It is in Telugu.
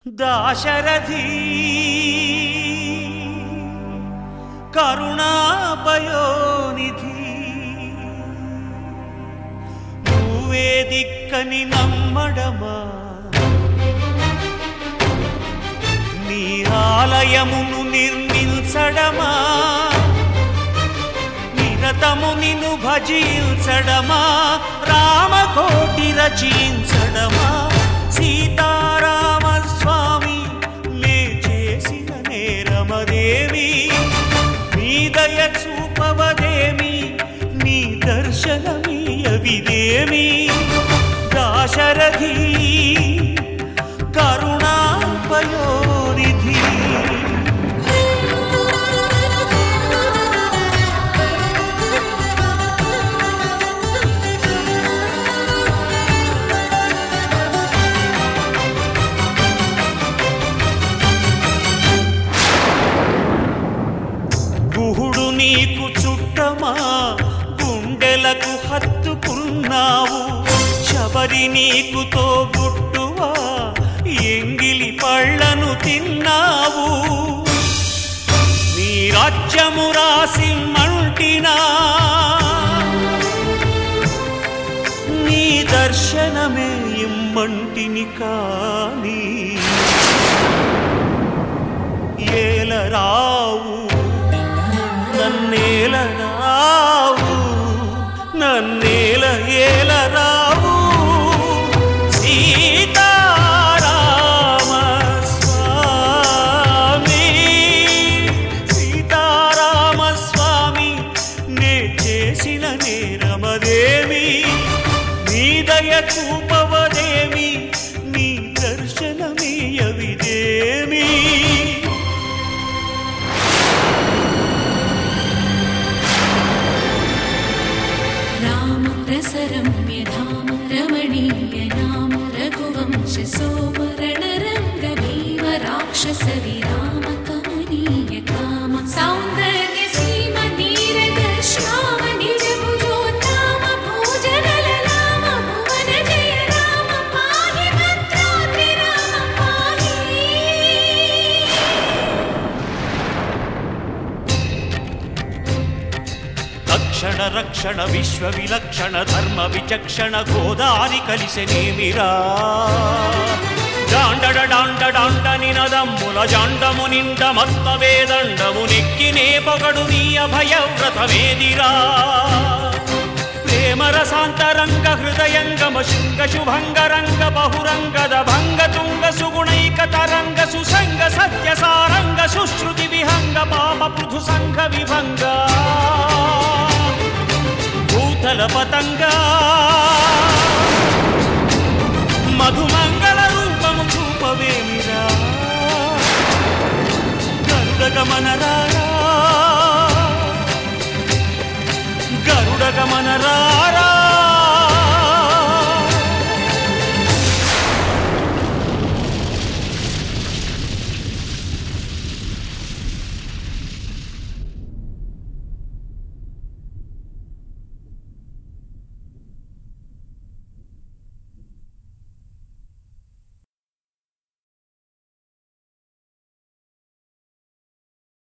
దాశరథి కరుణాపయోనిధి నువ్వే దిక్కని నమ్మడమా నీ ఆలయమును నిర్మించడమా నిరతము నిన్ను భజించడమా రామకోటి రచించడమా సీతారామ స్వామి నే చేసిన నేరమదేవి నీ దయ చూపవదేమి నీ దర్శనమీయవిదేమి దాశరథి కరుణాపయోనిధి గుహుడు నీకు చుట్టమా గుండెలకు హత్తుకున్నావు శబరి నీకు తోబుట్టువా ఎంగిలి పళ్ళను తిన్నావు నీ రాజ్యము రాసి మంటినా నీ దర్శనమే ఇమ్మంటిని కానీ ఏలరావు నన్నేలరావు నన్నేల ఏలరావు సీతారామ స్వామి సీతారామ స్వామి నే చేసిన నేరమదేమి నీ దయ చూపవదేమి నీ దర్శనమీయవిదేమి राम रसरम्य धाम रमणीय नाम रघुवंश सोम रणरङ्ग भीम राक्षस विराम कमनीय काम सौन्दर्य सीम नीरद श्याम निज भुजोत्ताम भोजनललाम भुवन जय राम पाहि भद्राद्रि राम पाहि రక్షణ రక్షణ విశ్వ విలక్షణ ధర్మ విచక్షణ గోదారి కలిసెనేమిరా జాండడ డాండ డాండ నినదమ్ముల జాండము నిండ మత్త వేదండము నెక్కినే పొగడు నీ అభయ వ్రతమేదిరా ప్రేమ రసాంతరంగ హృదయంగమ శృంగ శుభంగ రంగ బహురంగద భంగ తుంగ సుగుణైక తరంగ సుసంగ సత్య సారంగ సుశ్రుతి విహంగ పాప పృథు సంఘ విభంగ భూతల పతంగా